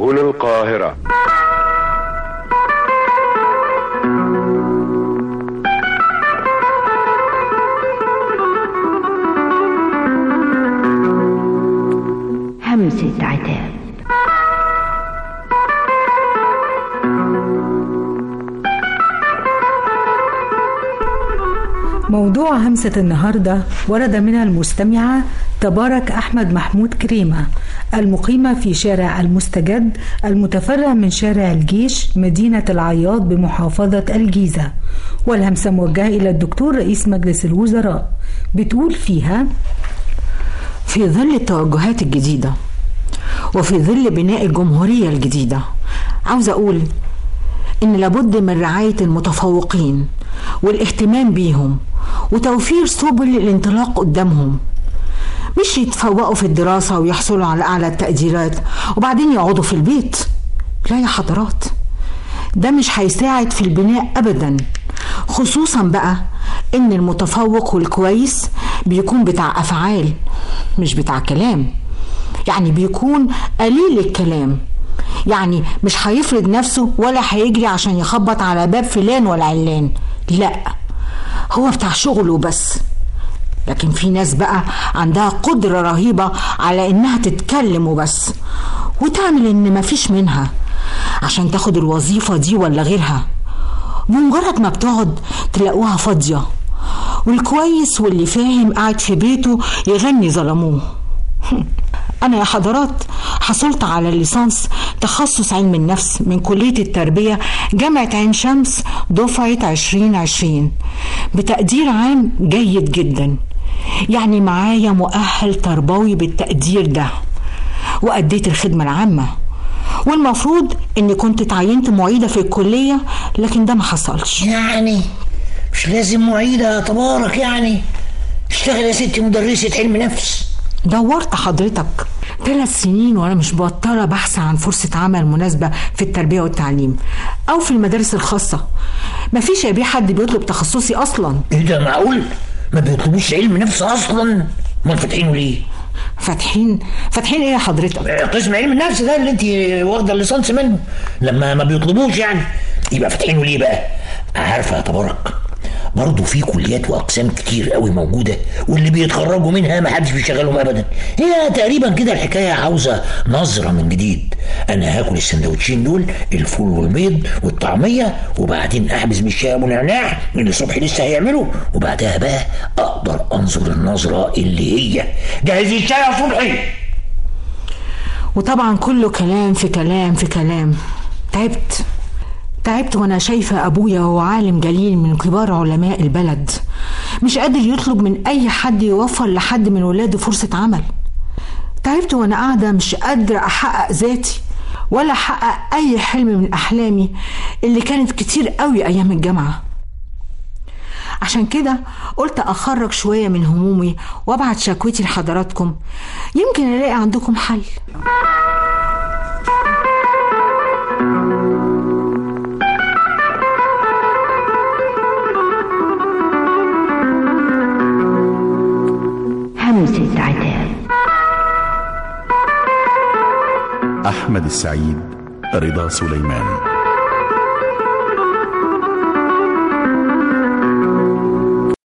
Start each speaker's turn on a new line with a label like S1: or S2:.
S1: سهل القاهرة
S2: همسة عتاب
S3: موضوع همسة النهاردة ورد من المستمعة تبارك أحمد محمود كريمة المقيمة في شارع المستجد المتفرع من شارع الجيش مدينة العياط بمحافظة الجيزة والهمسة موجهة إلى الدكتور رئيس مجلس الوزراء بتقول فيها
S4: في ظل التوجهات الجديدة وفي ظل بناء الجمهورية الجديدة عاوز أقول إن لابد من رعاية المتفوقين والاهتمام بيهم وتوفير سبل الانطلاق قدامهم مش يتفوقوا في الدراسة ويحصلوا على أعلى التقديرات وبعدين يقعدوا في البيت لا يا حضرات ده مش هيساعد في البناء أبدا خصوصا بقى إن المتفوق والكويس بيكون بتاع أفعال مش بتاع كلام يعني بيكون قليل الكلام يعني مش هيفرض نفسه ولا هيجري عشان يخبط على باب فلان ولا علان لا هو بتاع شغله بس لكن في ناس بقى عندها قدرة رهيبة على انها تتكلم وبس وتعمل ان مفيش منها عشان تاخد الوظيفة دي ولا غيرها بمجرد ما بتقعد تلاقوها فاضية والكويس واللي فاهم قاعد في بيته يغني ظلموه أنا يا حضرات حصلت على الليسانس تخصص علم النفس من كلية التربية جامعة عين شمس دفعة 2020 بتقدير عام جيد جدا يعني معايا مؤهل تربوي بالتقدير ده وأديت الخدمة العامة والمفروض اني كنت اتعينت معيدة في الكلية لكن ده ما حصلش
S5: يعني مش لازم معيدة تبارك يعني اشتغل يا ستي مدرسة علم نفس
S4: دورت حضرتك ثلاث سنين وانا مش بطالة بحث عن فرصة عمل مناسبة في التربية والتعليم او في المدارس الخاصة مفيش يا بيه حد بيطلب تخصصي اصلا
S5: ايه ده معقول ما بيطلبوش علم نفس اصلا ما فاتحينه ليه
S4: فاتحين فاتحين ايه يا حضرتك
S5: قسم علم النفس ده اللي انت واخده الليسانس منه لما ما بيطلبوش يعني يبقى فاتحينه ليه بقى عارفه يا تبارك برضه في كليات واقسام كتير قوي موجوده واللي بيتخرجوا منها ما حدش بيشغلهم ابدا هي تقريبا كده الحكايه عاوزه نظره من جديد انا هاكل السندوتشين دول الفول والبيض والطعميه وبعدين احبس بالشاي ونعناع اللي صبحي لسه هيعمله وبعدها بقى اقدر انظر النظره اللي هي جهزي الشاي يا صبحي
S4: وطبعا كله كلام في كلام في كلام تعبت تعبت وانا شايفة ابويا هو عالم جليل من كبار علماء البلد مش قادر يطلب من اي حد يوفر لحد من ولاده فرصة عمل تعبت وانا قاعدة مش قادرة احقق ذاتي ولا احقق اي حلم من احلامي اللي كانت كتير قوي ايام الجامعة عشان كده قلت اخرج شوية من همومي وابعت شكوتي لحضراتكم يمكن الاقي عندكم حل
S2: همسة عتاب
S6: أحمد السعيد رضا سليمان